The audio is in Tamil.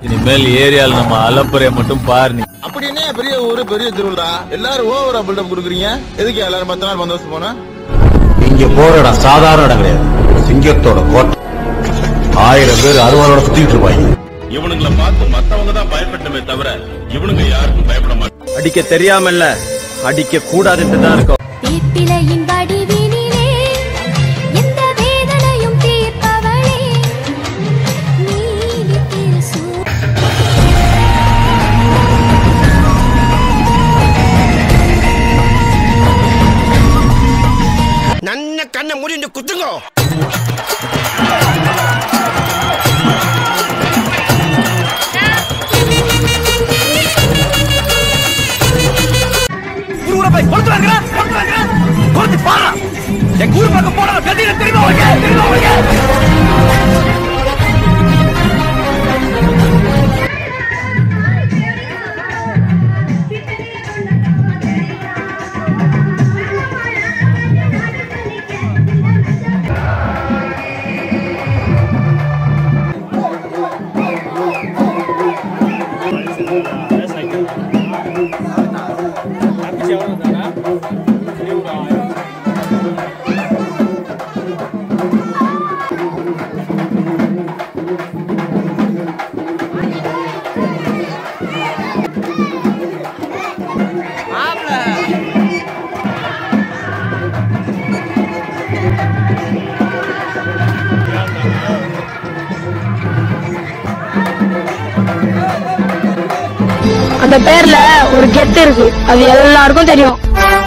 இனிமேல் ஏரியால நம்ம அலப்புறைய மட்டும் பாரு நீ அப்படி என்ன பெரிய ஊரு பெரிய திருவிழா எல்லாரும் ஓவரா பில்டப் கொடுக்குறீங்க எதுக்கு எல்லாரும் பத்து நாள் பந்தோபஸ்து போனா இங்க போற இடம் சாதாரண இடம் கிடையாது சிங்கத்தோட கோட்டை ஆயிரம் பேர் அருவாளோட சுத்திட்டு இருப்பாங்க இவனுங்களை பார்த்து மத்தவங்க தான் பயப்பட்டமே தவிர இவனுங்க யாருக்கும் பயப்பட மாட்டாங்க அடிக்க தெரியாமல்ல அடிக்க கூடாதுன்னு தான் இருக்கும் தீப்பிலையின் வடிவினிலே எந்த வேதனையும் தீர்ப்பவளே நீதி திருசூ நன்ன கண்ணை மூடிட்டு குத்துங்கோ ஊரை போய் கொடுத்து வாங்குறா கொடுத்து வாங்குறா கொடுத்து பாரா எங்க ஊர் பக்கம் போனா கதிர தெரியுமா உனக்கு தெரியுமா உனக்கு அந்த பேர்ல ஒரு கெத்து இருக்கு அது எல்லாருக்கும் தெரியும்